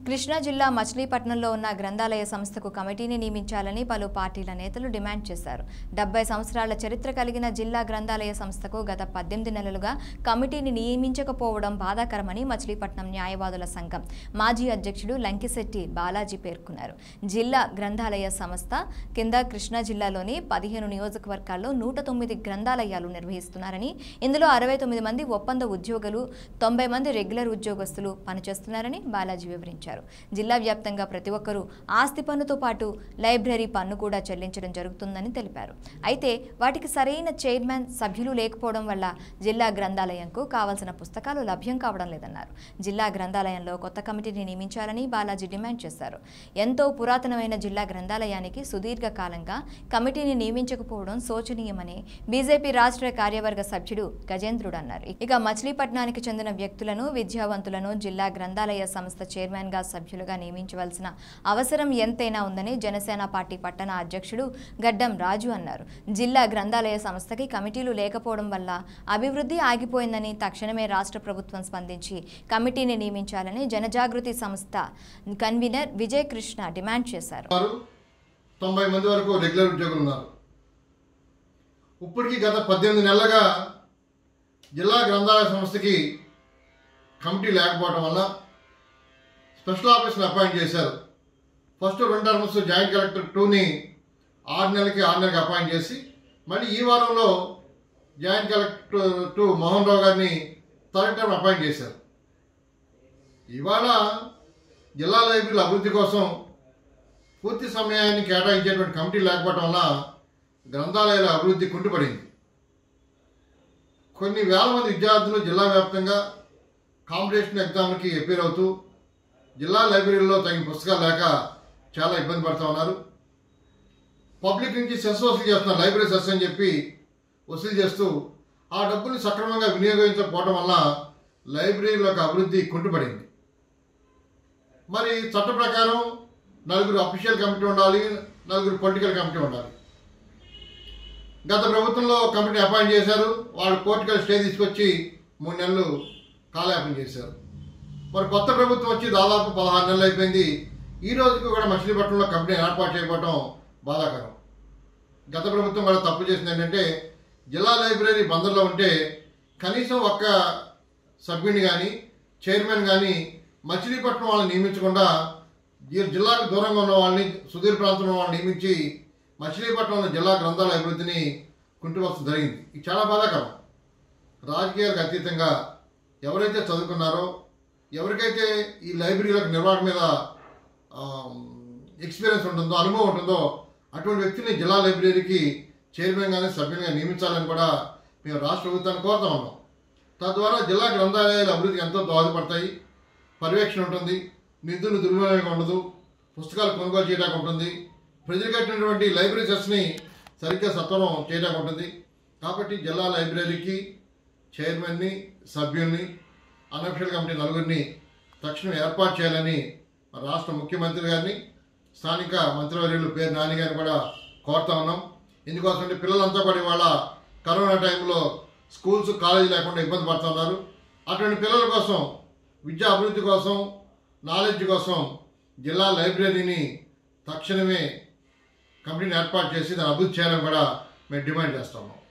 కృష్ణా జిల్లా మచిలీపట్నంలో ఉన్న గ్రంథాలయ సంస్థకు కమిటీని నియమించాలని పలు పార్టీల నేతలు డిమాండ్ చేశారు డెబ్బై సంవత్సరాల చరిత్ర కలిగిన జిల్లా గ్రంథాలయ సంస్థకు గత పద్దెనిమిది నెలలుగా కమిటీని నియమించకపోవడం బాధాకరమని మచిలీపట్నం న్యాయవాదుల సంఘం మాజీ అధ్యక్షుడు లంకిశెట్టి బాలాజీ పేర్కొన్నారు జిల్లా గ్రంథాలయ సంస్థ కింద కృష్ణా జిల్లాలోని పదిహేను నియోజకవర్గాల్లో నూట తొమ్మిది గ్రంథాలయాలు నిర్వహిస్తున్నారని ఇందులో అరవై తొమ్మిది మంది ఒప్పంద ఉద్యోగులు తొంభై మంది రెగ్యులర్ ఉద్యోగస్తులు పనిచేస్తున్నారని బాలాజీ వివరించారు జిల్లా వ్యాప్తంగా ప్రతి ఒక్కరూ ఆస్తి పన్నుతో పాటు లైబ్రరీ పన్ను కూడా చెల్లించడం జరుగుతుందని తెలిపారు అయితే వాటికి సరైన చైర్మన్ సభ్యులు లేకపోవడం వల్ల జిల్లా గ్రంథాలయంకు కావాల్సిన పుస్తకాలు లభ్యం కావడం లేదన్నారు జిల్లా గ్రంథాలయంలో కొత్త కమిటీని నియమించాలని బాలాజీ డిమాండ్ చేశారు ఎంతో పురాతనమైన జిల్లా గ్రంథాలయానికి సుదీర్ఘ కాలంగా కమిటీని నియమించకపోవడం శోచనీయమని బీజేపీ రాష్ట్ర కార్యవర్గ సభ్యుడు గజేంద్రుడు అన్నారు ఇక మచిలీపట్నానికి చెందిన వ్యక్తులను విద్యావంతులను జిల్లా గ్రంథాలయ సంస్థ చైర్మన్ గా సభ్యులుగా నియమించవలసిన అవసరం ఎంతైనా ఉందని జనసేన పార్టీ పట్టణ అధ్యక్షుడు గడ్డం రాజు అన్నారు జిల్లా గ్రంథాలయ సంస్థకి కమిటీలు లేకపోవడం వల్ల అభివృద్ధి ఆగిపోయిందని తక్షణమే రాష్ట్ర ప్రభుత్వం స్పందించి కమిటీని నియమించాలని జనజాగృతి సంస్థ కన్వీనర్ విజయ్ కృష్ణ డిమాండ్ చేశారు ఉన్నారు తొంభై మంది వరకు రెగ్యులర్ ఉద్యోగులు ఉన్నారు ఇప్పటికీ గత పద్దెనిమిది నెలలుగా జిల్లా గ్రంథాలయ సంస్థకి కమిటీ లేకపోవడం వల్ల స్పెషల్ ఆఫీస్ని అపాయింట్ చేశారు ఫస్ట్ రెండు టర్మ్స్ జాయింట్ కలెక్టర్ టూని ఆరు నెలలకి ఆరు నెలలకి అపాయింట్ చేసి మళ్ళీ ఈ వారంలో joint collector to Mohan Rao గారిని థర్డ్ టర్మ్ అపాయింట్ చేశారు ఇవాళ జిల్లా లైబ్రరీల అభివృద్ధి కోసం పూర్తి సమయాన్ని కేటాయించేటువంటి కమిటీ లేకపోవడం వల్ల గ్రంథాలయాల అభివృద్ధి కుంటుపడింది కొన్ని వేల మంది విద్యార్థులు జిల్లా వ్యాప్తంగా కాంపిటీషన్ ఎగ్జామ్కి అపీర్ అవుతూ జిల్లా లైబ్రరీలో తగిన పుస్తకాలు లేక చాలా ఇబ్బంది పడుతూ ఉన్నారు పబ్లిక్ నుంచి సెస్ వసూలు చేస్తున్నారు లైబ్రరీ సెస్ అని చెప్పి వసూలు చేస్తూ ఆ డబ్బుని సక్రమంగా వినియోగించకపోవడం వల్ల లైబ్రరీల యొక్క అభివృద్ధి కుంటుపడింది మరి చట్ట ప్రకారం నలుగురు అఫీషియల్ కమిటీ ఉండాలి నలుగురు పొలిటికల్ కమిటీ ఉండాలి గత ప్రభుత్వంలో కమిటీ అపాయింట్ చేశారు వాళ్ళు కోర్టుకెళ్ళి స్టే తీసుకొచ్చి మూడు నెలలు కాలయాపన చేశారు మరి కొత్త ప్రభుత్వం వచ్చి దాదాపు పదహారు నెలలు అయిపోయింది ఈ రోజుకి కూడా మచిలీపట్నంలో కమిటీ ఏర్పాటు చేయకపోవడం బాధాకరం గత ప్రభుత్వం కూడా తప్పు చేసింది ఏంటంటే జిల్లా లైబ్రరీ బందర్లో ఉంటే కనీసం ఒక్క సభ్యుని కానీ చైర్మన్ కానీ మచిలీపట్నం వాళ్ళని నియమించకుండా జి- జిల్లాకు దూరంగా ఉన్న వాళ్ళని సుదూర ప్రాంతంలో వాళ్ళని నియమించి మచిలీపట్నంలో జిల్లా గ్రంథాల అభివృద్ధిని కుంటువలసిన జరిగింది ఇది చాలా బాధాకరం రాజకీయాలకు అతీతంగా ఎవరైతే చదువుకున్నారో ఎవరికైతే ఈ లైబ్రరీలకు నిర్వహణ మీద ఎక్స్పీరియన్స్ ఉంటుందో అనుభవం ఉంటుందో అటువంటి వ్యక్తిని జిల్లా లైబ్రరీకి చైర్మన్ కానీ సభ్యునిగా నియమించాలని కూడా మేము రాష్ట్ర ప్రభుత్వాన్ని కోరుతా ఉన్నాం తద్వారా జిల్లా గ్రంథాలయాల అభివృద్ధికి ఎంతో దోహదపడతాయి పర్యవేక్షణ ఉంటుంది నిధులు దుర్వినియోగం ఉండదు పుస్తకాలు కొనుగోలు చేయడానికి ఉంటుంది ప్రజలు కట్టినటువంటి లైబ్రరీ సెస్ని సరిగ్గా సత్వరం చేయడానికి ఉంటుంది కాబట్టి జిల్లా లైబ్రరీకి చైర్మన్ని సభ్యుల్ని అన్అఫిషియల్ కమిటీ నలుగురిని తక్షణం ఏర్పాటు చేయాలని మన రాష్ట్ర ముఖ్యమంత్రి గారిని స్థానిక మంత్రివర్యులు పేరు నాని గారిని కూడా కోరుతా ఉన్నాం ఎందుకోసమంటే పిల్లలంతా కూడా ఇవాళ కరోనా టైంలో స్కూల్స్ కాలేజీ లేకుండా ఇబ్బంది పడుతున్నారు అటువంటి పిల్లల కోసం విద్యా అభివృద్ధి కోసం నాలెడ్జ్ కోసం జిల్లా లైబ్రరీని తక్షణమే కమిటీని ఏర్పాటు చేసి దాన్ని అభివృద్ధి చేయాలని కూడా మేము డిమాండ్ చేస్తున్నాం